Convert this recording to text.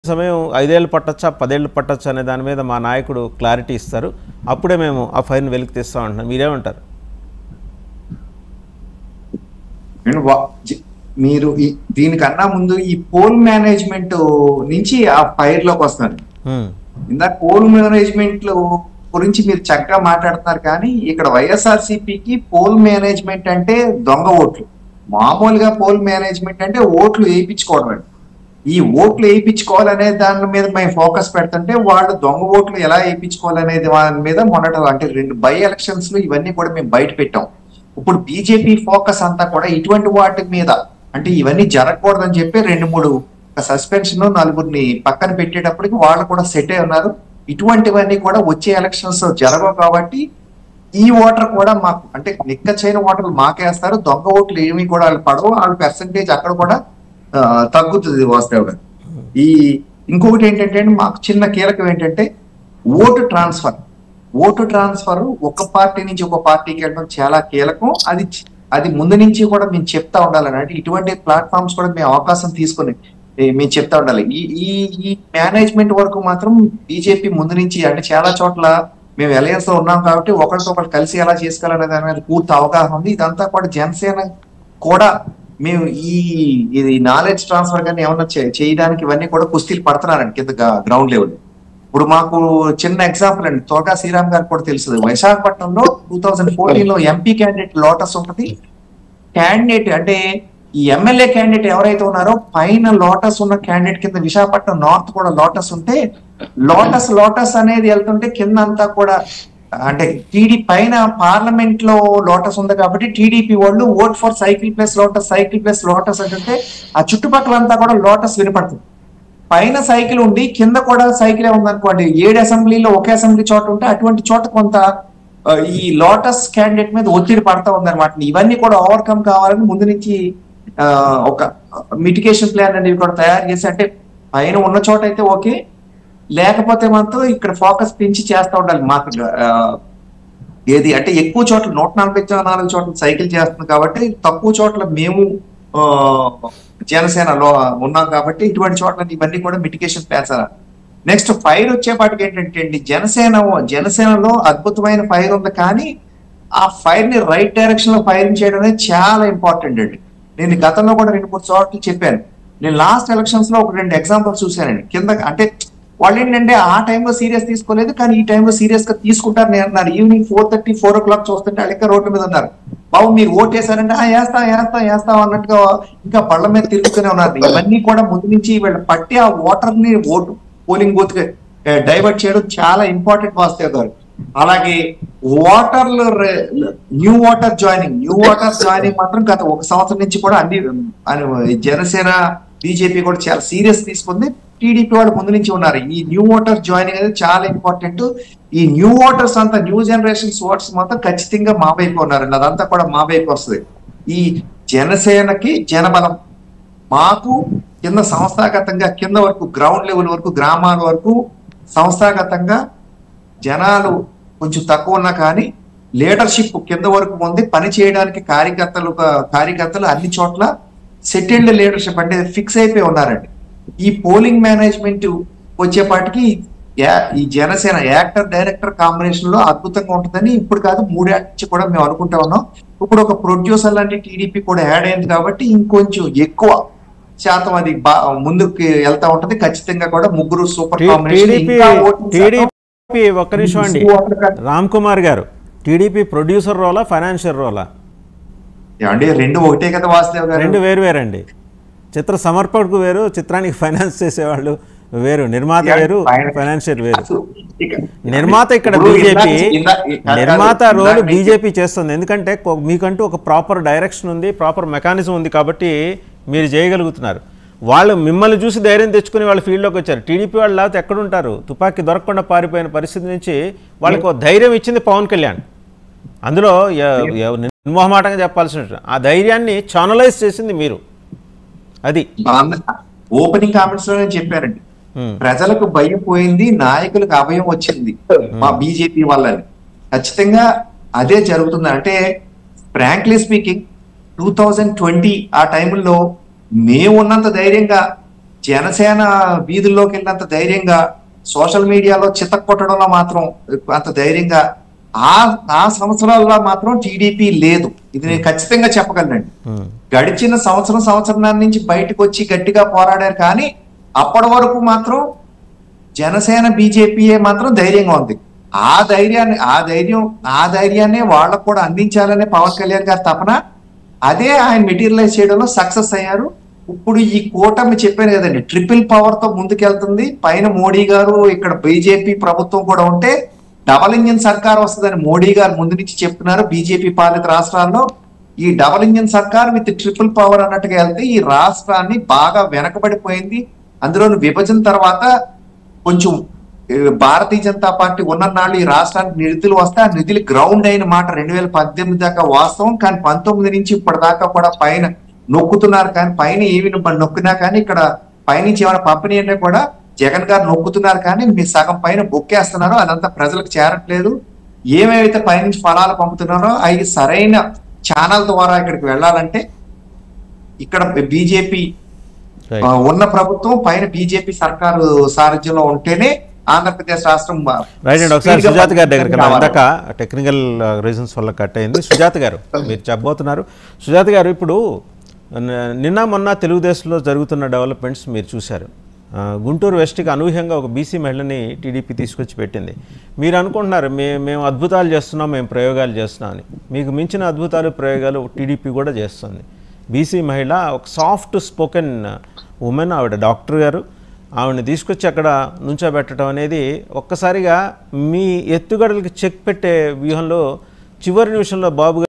సమయం ఐదేళ్ళు పట్టచ్చా పదేళ్ళు పట్టచ్చా అనే దాని మీద మా నాయకుడు క్లారిటీ ఇస్తారు అప్పుడే మేము ఆ ఫైన్ వెలికి తీస్తాం అంటున్నాం మీరేమంటారు నేను వా- జి- మీరు ఈ- దీనికన్నా ముందు ఈ పోల్ మేనేజ్మెంట్ నుంచి ఆ ఫైర్ లోకి వస్తాను హ్మ్. ఇందాక పోల్ మేనేజ్మెంట్ గురించి మీరు చక్కగా మాట్లాడుతున్నారు కానీ ఇక్కడ వైఎస్ఆర్సీపీకి పోల్ మేనేజ్మెంట్ అంటే దొంగ ఓట్లు మామూలుగా పోల్ మేనేజ్మెంట్ అంటే ఓట్లు వేయించుకోవడం అండి ఈ ఓట్లు వేయించుకోవాలనే దాని మీద మేము ఫోకస్ పెడుతుంటే వాళ్ళు దొంగ ఓట్లు ఎలా వేయించుకోవాలనేది దాని మీద మొన్నట అంటే రెండు బై ఎలక్షన్స్ లో ఇవన్నీ కూడా మేము బయట పెట్టాం ఇప్పుడు బీజేపీ ఫోకస్ అంతా కూడా ఇటువంటి వాటి మీద అంటే ఇవన్నీ జరగకూడదని చెప్పి రెండు మూడు సస్పెన్షన్ నలుగురిని పక్కన పెట్టేటప్పటికి వాళ్ళు కూడా సెట్ అయి ఉన్నారు ఇటువంటివన్నీ కూడా వచ్చే ఎలక్షన్స్ జరగవు కాబట్టి ఈ ఓటర్ కూడా మాకు అంటే నిక్క చేయని ఓటర్లు మాకేస్తారు దొంగ ఓట్లు ఏమి కూడా వాళ్ళు పడవు వాళ్ళ పర్సంటేజ్ అక్కడ కూడా ఆ, తగ్గుతుంది వాస్తవ గారు ఈ ఇంకొకటి ఏంటంటే మాకు చిన్న కీలకం ఏంటంటే ఓటు ట్రాన్స్ఫర్ ఓటు ట్రాన్స్ఫర్ ఒక పార్టీ నుంచి ఒక పార్టీకి వెళ్ళడం చాలా కీలకం అది చి- అది ముందు నుంచి కూడా మేము చెప్తా ఉండాలని అంటే ఇటువంటి ప్లాట్ఫామ్స్ కూడా మేము అవకాశం తీసుకొని ఏ, మేము చెప్తా ఉండాలి ఈ ఈ ఈ మేనేజ్మెంట్ వరకు మాత్రం బీజేపీ ముందు నుంచి అంటే చాలా చోట్ల మేము అలయన్స్ లో ఉన్నాం కాబట్టి ఒకరితో ఒకరు కలిసి ఎలా చేసుకోవాలనే దాని మీద పూర్తి అవగాహన ఉంది ఇదంతా కూడా జనసేన కూడా మేము ఈ ఇది నాలెడ్జ్ ట్రాన్స్ఫర్ కానీ ఏమన్నా చే- చేయడానికి ఇవన్నీ కూడా కుస్తీలు పడుతున్నారండి కింద గ్రౌండ్ లెవెల్ ఇప్పుడు మాకు చిన్న ఎగ్జాంపుల్ అండి తోకా శ్రీరామ్ గారికి కూడా తెలుసు విశాఖపట్నంలో టూ థౌజండ్ ఫోర్టీన్ లో ఎంపీ క్యాండిడేట్ లోటస్ ఉంటుంది క్యాండిడేట్ అంటే ఈ ఎమ్మెల్యే క్యాండిడేట్ ఎవరైతే ఉన్నారో పైన లోటస్ ఉన్న క్యాండిడేట్ కింద విశాఖపట్నం నార్త్ కూడా లోటస్ ఉంటే లోటస్ లోటస్ అనేది వెళ్తుంటే కింద అంతా కూడా అంటే టీడీ పైన పార్లమెంట్ లో లోటస్ ఉంది కాబట్టి టీడీపీ వాళ్ళు vote for cycle plus lotus cycle plus lotus అంటే ఆ చుట్టుపక్కలంతా కూడా లోటస్ వినపడుతుంది పైన సైకిల్ ఉండి కింద కూడా సైకిలే ఉందనుకోండి ఏడు అసెంబ్లీలో ఒకే అసెంబ్లీ చోట ఉంటే అటువంటి చోట కొంత ఆ, ఈ లోటస్ క్యాండిడేట్ మీద ఒత్తిడి పడతా ఉందన్నమాట ఇవన్నీ కూడా ఓవర్కమ్ కావాలని ముందు నుంచి ఆ, ఒక మిటికేషన్ ప్లాన్ అనేవి కూడా తయారు చేసి అంటే పైన ఉన్న చోట అయితే ఓకే లేకపోతే మాత్రం ఇక్కడ ఫోకస్ పెంచి చేస్తూ ఉండాలి మాకు ఆ, ఏది అంటే ఎక్కువ చోట్ల నూట నలభై నాలుగు చోట్ల సైకిల్ చేస్తుంది కాబట్టి తక్కువ చోట్ల మేము ఆ, జనసేనలో ఉన్నాం కాబట్టి ఇటువంటి చోట్ల ఇవన్నీ కూడా మిటికేషన్ ప్లాన్స్ నెక్స్ట్ ఫైర్ వచ్చేపాటికి ఏంటంటే అండి జనసేన జనసేనలో అద్భుతమైన ఫైర్ ఉంది కానీ ఆ ఫైర్ ని రైట్ డైరెక్షన్ లో ఫైరింగ్ చేయడం అనేది చాలా ఇంపార్టెంట్ అండి నేను గతంలో కూడా రెండు మూడు చోట్ల చెప్పాను నేను లాస్ట్ ఎలక్షన్స్ లో ఒక రెండు ఎగ్జాంపుల్స్ చూశానండి కింద అంటే వాళ్ళు ఏంటంటే ఆ టైంలో సీరియస్ తీసుకోలేదు కానీ ఈ టైంలో సీరియస్ గా తీసుకుంటారు నేను అన్నారు evening four thirty four o'clock చూస్తుంటే వాళ్ళు ఇంకా రోడ్డు మీద ఉన్నారు బాబు మీరు ఓట్ వేసారంటే ఆ వేస్తాం వేస్తాం వేస్తాం అన్నట్టుగా ఇంకా పళ్ళ మీద తిరుగుతూనే ఉన్నారు ఇవన్నీ కూడా ముందు నుంచి వీళ్ళు పట్టి ఆ ఓటర్ ని ఓటు పోలింగ్ బూత్ డైవర్ట్ చేయడం చాలా ఇంపార్టెంట్ వాస్తవ్ గారు అలాగే ఓటర్లు new voter joining new voter joining మాత్రం గత ఒక సంవత్సరం నుంచి కూడా అన్ని అన్ని జనసేన బీజేపీ కూడా చాలా సీరియస్ తీసుకుంది టీడీపీ వాళ్ళు ముందు నుంచి ఉన్నారు ఈ న్యూ ఓటర్ జాయినింగ్ అనేది చాలా ఇంపార్టెంట్ ఈ న్యూ ఓటర్స్ అంతా న్యూ జనరేషన్స్ ఓటర్స్ మాత్రం ఖచ్చితంగా మా వైపు ఉన్నారండి అదంతా కూడా మా వైపు వస్తుంది ఈ జనసేనకి జనబలం మాకు కింద సంస్థాగతంగా కింద వరకు గ్రౌండ్ లెవెల్ వరకు గ్రామాల వరకు సంస్థాగతంగా జనాలు కొంచెం తక్కువ ఉన్నా కానీ లీడర్షిప్ కింద వరకు ఉంది పని చేయడానికి కార్యకర్తలు కార్యకర్తలు అన్ని చోట్ల సెటిల్డ్ లీడర్షిప్ అంటే ఫిక్స్ అయిపోయి ఉన్నారండి ఈ పోలింగ్ మేనేజ్మెంట్ వచ్చేపాటికి యా- ఈ జనసేన యాక్టర్ డైరెక్టర్ కాంబినేషన్ లో అద్భుతంగా ఉంటుందని ఇప్పుడు కాదు మూడేళ్ల నుంచి కూడా మేము అనుకుంటా ఉన్నాం ఇప్పుడు ఒక ప్రొడ్యూసర్ లాంటి టీడీపీ కూడా యాడ్ అయింది కాబట్టి ఇంకొంచెం ఎక్కువ శాతం అది బా ముందుకు వెళ్తా ఉంటది ఖచ్చితంగా కూడా ముగ్గురు సూపర్ కాంబినేషన్ టీడీపీ ఇంకా ఓటింగ్ శాతం టీడీపీ ఒక్క నిమిషం అండి రామ్ కుమార్ గారు టీడీపీ ప్రొడ్యూసర్ రోలా ఫైనాన్షియల్ రోలా ఏమండి రెండు ఒకటే కదా వాసుదేవ్ గారు రెండు వేరు వేరండి చిత్ర సమర్పణకు వేరు చిత్రానికి ఫైనాన్స్ చేసేవాళ్ళు వేరు నిర్మాత వేరు ఫైన- ఫైనాన్షియల్ వేరు అసలు ఇక- నిర్మాత ఇక్కడ ఇప్పుడు బీజేపీ ఇందాక- ఇందా- కాదు, నిర్మాత కాదు, రోల్ ఇందాక బీజేపీ చేస్తుంది ఎందుకంటే కొ- మీకంటూ ఒక ప్రాపర్ డైరెక్షన్ ఉంది ప్రాపర్ మెకానిజం ఉంది కాబట్టి మీరు చేయగలుగుతున్నారు వాళ్ళు మిమ్మల్ని చూసి ధైర్యం తెచ్చుకుని వాళ్ళ ఫీల్డ్లోకి వచ్చారు టీడీపీ వాళ్ళు లేకపోతే ఎక్కడుంటారు తుపాకీ దొరకకుండా పారిపోయిన పరిస్థితి నుంచి వాళ్ళకు ఒక ధైర్యం ఇచ్చింది పవన్ కళ్యాణ్ అందులో ఎ- ఎ- నిర్మోహమాటంగా చెప్పాల్సిన ఆ ధైర్యాన్ని ఛానలైజ్ చేసింది మీరు అది ఓపెనింగ్ కామెంట్స్ లోనే చెప్పారండి ఉమ్. ప్రజలకు భయం పోయింది నాయకులకు అభయం వచ్చింది మా బీజేపీ వాళ్ళని ఖచ్చితంగా అదే జరుగుతుంది అంటే frankly speaking two thousand twenty ఆ టైంలో మేము ఉన్నంత ధైర్యంగా జనసేన వీధుల్లోకి వెళ్ళినంత ధైర్యంగా సోషల్ మీడియాలో చితక్ కొట్టడంలో మాత్రం అంత ధైర్యంగా ఆ ఆ సంవత్సరాల్లో మాత్రం టీడీపీ లేదు ఇది నేను ఖచ్చితంగా చెప్పగలనండి ఉమ్, గడిచిన సంవత్సరం సంవత్సరం నుంచి బయటకు వచ్చి గట్టిగా పోరాడారు కానీ అప్పటి వరకు మాత్రం జనసేన బీజేపీయే మాత్రం ధైర్యంగా ఉంది ఆ ధైర్యాన్ని ఆ ధైర్యం ఆ ధైర్యాన్ని వాళ్ళకు కూడా అందించాలనే పవన్ కళ్యాణ్ గారి తపన అదే ఆయన మెటీరియలైజ్ చేయడంలో సక్సెస్ అయ్యారు ఇప్పుడు ఈ కూటమి చెప్పాను కదండి ట్రిపుల్ పవర్ తో ముందుకెళ్తుంది పైన మోడీ గారు ఇక్కడ బీజేపీ ప్రభుత్వం కూడా ఉంటే డబల్ ఇంజిన్ సర్కార్ వస్తుందని మోడీ గారు ముందు నుంచి చెప్తున్నారు బీజేపీ పాలిత రాష్ట్రాల్లో ఈ డబల్ ఇంజిన్ సర్కార్ విత్ ట్రిపుల్ పవర్ అన్నట్టుగా వెళ్తే ఈ రాష్ట్రాన్ని బాగా వెనకబడిపోయింది అందులోని విభజన తర్వాత కొంచెం ఏ, భారతీయ జనతా పార్టీ ఉన్న నాళ్ళు ఈ రాష్ట్రానికి నిధులు వస్తే ఆ నిధులు గ్రౌండ్ అయిన మాట రెండు వేల పద్దెనిమిది దాకా వాస్తవం కానీ పంతొమ్మిది నుంచి ఇప్పటిదాకా కూడా పైన నొక్కుతున్నారు కానీ పైన ఏమి ను- నొక్కినా కానీ ఇక్కడ పైనుంచి ఏమైనా పంపిణీ అంటే కూడా జగన్ గారు నొక్కుతున్నారు కానీ మీ సగం పైన బొక్కేస్తున్నారు అదంతా ప్రజలకు చేరట్లేదు ఏమేమైతే పైనుంచి ఫలాలు పంపుతున్నారో అవి సరైన ఛానల్ ద్వారా ఇక్కడికి వెళ్ళాలంటే ఇక్కడ బీజేపీ రైట్. ఆ, ఉన్న ప్రభుత్వం పైన బీజేపీ సర్కారు సారథ్యంలో ఉంటేనే ఆంధ్రప్రదేశ్ రాష్ట్రం బ- రైట్ అండి ఒకసారి speed గా సుజాత గారి దగ్గరికి వెళ్దాం. రావాలి. ఇందాక టెక్నికల్ రీజన్స్ వల్ల కట్ అయింది సుజాత గారు మీరు చెప్పబోతున్నారు సుజాత గారు ఇప్పుడు న- నిన్న మొన్న తెలుగుదేశంలో జరుగుతున్న డెవలప్మెంట్స్ మీరు చూశారు ఆ, గుంటూరు వెస్ట్కి అనూహ్యంగా ఒక బీసీ మహిళని టీడీపీ తీసుకొచ్చి పెట్టింది మీరు అనుకుంటున్నారు మే మేము అద్భుతాలు చేస్తున్నాం మేము ప్రయోగాలు చేస్తున్నాం అని మీకు మించిన అద్భుతాలు ప్రయోగాలు టీడీపీ కూడా చేస్తుంది బీసీ మహిళ ఒక సాఫ్ట్ స్పోకెన్ ఉమెన్ ఆవిడ డాక్టర్ గారు ఆవిడని తీసుకొచ్చి అక్కడ నుంచోబెట్టడం అనేది ఒక్కసారిగా మీ ఎత్తుగడలకి చెక్ పెట్టే వ్యూహంలో చివరి నిమిషంలో బాబు గారు